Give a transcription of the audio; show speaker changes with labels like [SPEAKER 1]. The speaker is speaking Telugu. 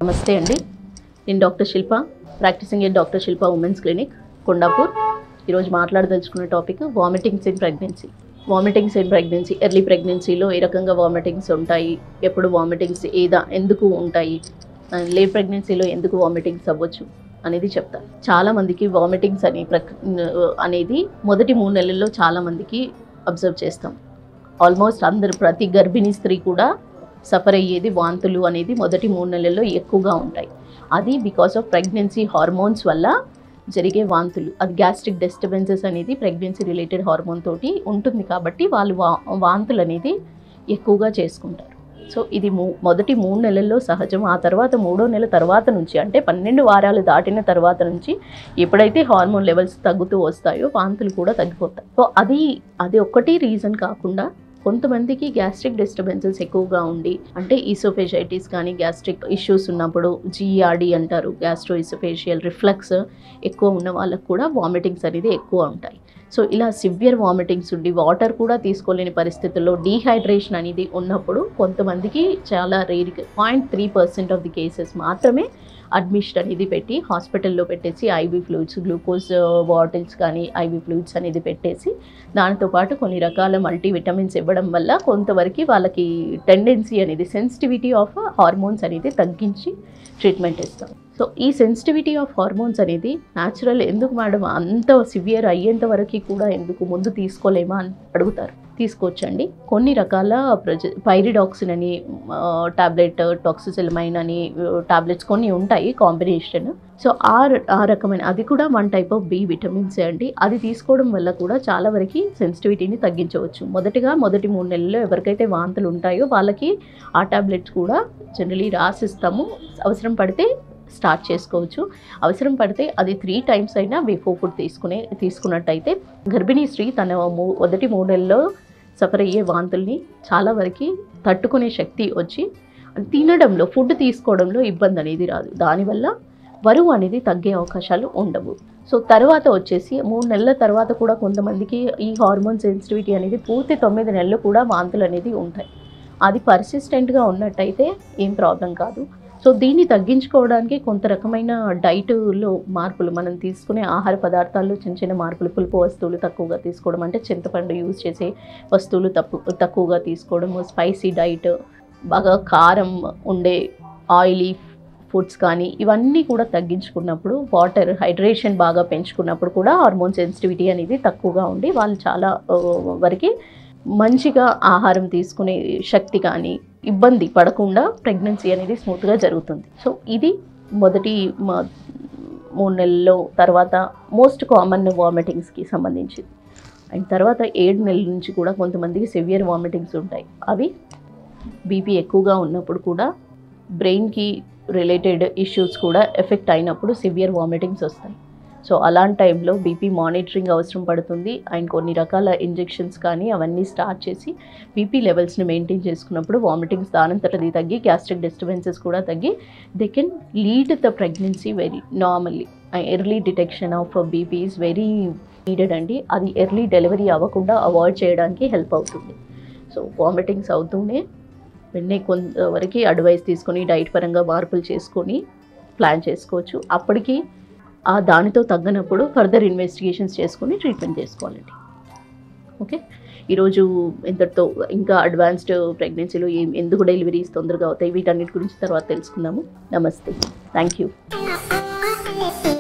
[SPEAKER 1] నమస్తే అండి నేను డాక్టర్ శిల్ప ప్రాక్టీసింగ్ ఏ doctor Shilpa women's clinic Kondapur ఈరోజు మాట్లాడదలుచుకున్న topic vomitings in pregnancy vomitings in pregnancy early ప్రెగ్నెన్సీలో ఏ రకంగా వామిటింగ్స్ ఉంటాయి ఎప్పుడు వామిటింగ్స్ ఏదా ఎందుకు ఉంటాయి లే ప్రెగ్నెన్సీలో ఎందుకు వామిటింగ్స్ అవ్వచ్చు అనేది చెప్తాను చాలా మందికి వామిటింగ్స్ అని ప్రక్ అనేది మొదటి మూడు నెలల్లో చాలా మందికి అబ్జర్వ్ చేస్తాం ఆల్మోస్ట్ అందరు ప్రతి గర్భిణీ స్త్రీ కూడా సఫర్ అయ్యేది వాంతులు అనేది మొదటి మూడు నెలల్లో ఎక్కువగా ఉంటాయి అది బికాస్ ఆఫ్ ప్రెగ్నెన్సీ హార్మోన్స్ వల్ల జరిగే వాంతులు అది గ్యాస్ట్రిక్ డిస్టర్బెన్సెస్ అనేది ప్రెగ్నెన్సీ రిలేటెడ్ హార్మోన్ తోటి ఉంటుంది కాబట్టి వాళ్ళు వా వాంతులు అనేది ఎక్కువగా చేసుకుంటారు సో ఇది మూ మొదటి మూడు నెలల్లో సహజం ఆ తర్వాత మూడో నెల తర్వాత నుంచి అంటే పన్నెండు వారాలు దాటిన తర్వాత నుంచి ఎప్పుడైతే హార్మోన్ లెవెల్స్ తగ్గుతూ వస్తాయో వాంతులు కూడా తగ్గిపోతాయి సో అది అది ఒక్కటి రీజన్ కాకుండా కొంతమందికి గ్యాస్ట్రిక్ డిస్టర్బెన్సెస్ ఎక్కువగా ఉండి అంటే ఈసోఫేజైటిస్ కానీ గ్యాస్ట్రిక్ ఇష్యూస్ ఉన్నప్పుడు జీఆర్డి అంటారు గ్యాస్ట్రో ఈసోఫేషియల్ రిఫ్లక్స్ ఎక్కువ ఉన్న వాళ్ళకు కూడా వామిటింగ్స్ అనేది ఎక్కువ ఉంటాయి సో ఇలా సివియర్ వామిటింగ్స్ ఉండి వాటర్ కూడా తీసుకోలేని పరిస్థితుల్లో డీహైడ్రేషన్ అనేది ఉన్నప్పుడు కొంతమందికి చాలా rare point three percent of the cases మాత్రమే అడ్మిషన్ అనేది పెట్టి హాస్పిటల్లో పెట్టేసి ఐవీ ఫ్లూయిడ్స్ గ్లూకోజ్ బాటిల్స్ కానీ ఐవీ ఫ్లూయిడ్స్ అనేది పెట్టేసి దానితో పాటు కొన్ని రకాల మల్టీ విటమిన్స్ ఇవ్వడం వల్ల కొంతవరకు వాళ్ళకి టెండెన్సీ అనేది సెన్సిటివిటీ ఆఫ్ హార్మోన్స్ అనేది తగ్గించి ట్రీట్మెంట్ ఇస్తాం సో ఈ సెన్సిటివిటీ ఆఫ్ హార్మోన్స్ అనేది న్యాచురల్ ఎందుకు మేడం అంత సివియర్ అయ్యేంత వరకు కూడా ఎందుకు ముందు తీసుకోలేమా అని అడుగుతారు తీసుకోవచ్చండి కొన్ని రకాల ప్రజ పైరిడాక్సిన్ అని టాబ్లెట్ టాక్సిసిల్మైన్ అని టాబ్లెట్స్ కొన్ని ఉంటాయి కాంబినేషన్ సో ఆ ర- ఆ రకమైన అది కూడా one type of B vitamins అండి అది తీసుకోవడం వల్ల కూడా చాలా వరకు సెన్సిటివిటీని తగ్గించవచ్చు మొదటిగా మొదటి మూడు నెలల్లో ఎవరికైతే వాంతులు ఉంటాయో వాళ్ళకి ఆ టాబ్లెట్స్ కూడా జనరలీ రాసిస్తాము అవసరం పడితే స్టార్ట్ చేసుకోవచ్చు అవసరం పడితే అది త్రీ టైమ్స్ అయినా బిఫోర్ ఫుడ్ తీసుకునే తీసుకున్నట్టయితే గర్భిణీ స్త్రీ తన మూ మొదటి మూడు నెలల్లో సఫర్ అయ్యే వాంతుల్ని చాలా వరకు తట్టుకునే శక్తి వచ్చి తినడంలో ఫుడ్ తీసుకోవడంలో ఇబ్బంది అనేది రాదు దానివల్ల బరువు అనేది తగ్గే అవకాశాలు ఉండవు సో తర్వాత వచ్చేసి మూడు నెలల తర్వాత కూడా కొంతమందికి ఈ హార్మోన్ సెన్సిటివిటీ అనేది పూర్తి తొమ్మిది నెలలు కూడా వాంతులు అనేది ఉంటాయి అది పర్సిస్టెంట్గా ఉన్నట్టయితే ఏం ప్రాబ్లం కాదు సో దీన్ని తగ్గించుకోవడానికి కొంత రకమైన డైట్లో మార్పులు మనం తీసుకునే ఆహార పదార్థాల్లో చిన్న చిన్న మార్పులు పులుపు వస్తువులు తక్కువగా తీసుకోవడం అంటే చింతపండు యూజ్ చేసే వస్తువులు తప్పు తక్కువగా తీసుకోవడము స్పైసీ డైట్ బాగా కారం ఉండే ఆయిలీ ఫుడ్స్ కానీ ఇవన్నీ కూడా తగ్గించుకున్నప్పుడు వాటర్ హైడ్రేషన్ బాగా పెంచుకున్నప్పుడు కూడా హార్మోన్ సెన్సిటివిటీ అనేది తక్కువగా ఉండి వాళ్ళు చాలా ఆ, వరకు మంచిగా ఆహారం తీసుకునే శక్తి కానీ ఇబ్బంది పడకుండా ప్రెగ్నెన్సీ అనేది స్మూత్గా జరుగుతుంది సో ఇది మొదటి మ- మూడు నెలల్లో తర్వాత మోస్ట్ కామన్ వామిటింగ్స్కి సంబంధించింది అండ్ తర్వాత ఏడు నెలల నుంచి కూడా కొంతమందికి సివియర్ వామిటింగ్స్ ఉంటాయి అవి బీపీ ఎక్కువగా ఉన్నప్పుడు కూడా బ్రెయిన్కి రిలేటెడ్ ఇష్యూస్ కూడా ఎఫెక్ట్ అయినప్పుడు సివియర్ వామిటింగ్స్ వస్తాయి సో అలాంటి టైంలో బీపీ మానిటరింగ్ అవసరం పడుతుంది అండ్ కొన్ని రకాల ఇంజెక్షన్స్ కానీ అవన్నీ స్టార్ట్ చేసి బీపీ లెవెల్స్ని మెయింటైన్ చేసుకున్నప్పుడు వామిటింగ్స్ దానంతటది తగ్గి గ్యాస్ట్రిక్ డిస్టర్బెన్సెస్ కూడా తగ్గి they can lead the pregnancy very normally early detection of BP is very needed అండి అది ఎర్లీ డెలివరీ అవ్వకుండా అవాయిడ్ చేయడానికి హెల్ప్ అవుతుంది సో వామిటింగ్స్ అవుతూనే వెంటనే కొంతవరకు అడ్వైస్ తీసుకొని డైట్ పరంగా మార్పులు చేసుకొని ప్లాన్ చేసుకోవచ్చు అప్పటికి ఆ దానితో తగ్గనప్పుడు ఫర్దర్ ఇన్వెస్టిగేషన్స్ చేసుకొని ట్రీట్మెంట్ చేసుకోవాలండి ఓకే ఈరోజు ఇంతటితో ఇంకా అడ్వాన్స్డ్ ప్రెగ్నెన్సీలో ఏం ఎందుకు డెలివరీస్ తొందరగా అవుతాయి వీటన్నిటి గురించి తర్వాత తెలుసుకుందాము నమస్తే థ్యాంక్ యూ
[SPEAKER 2] Thank you.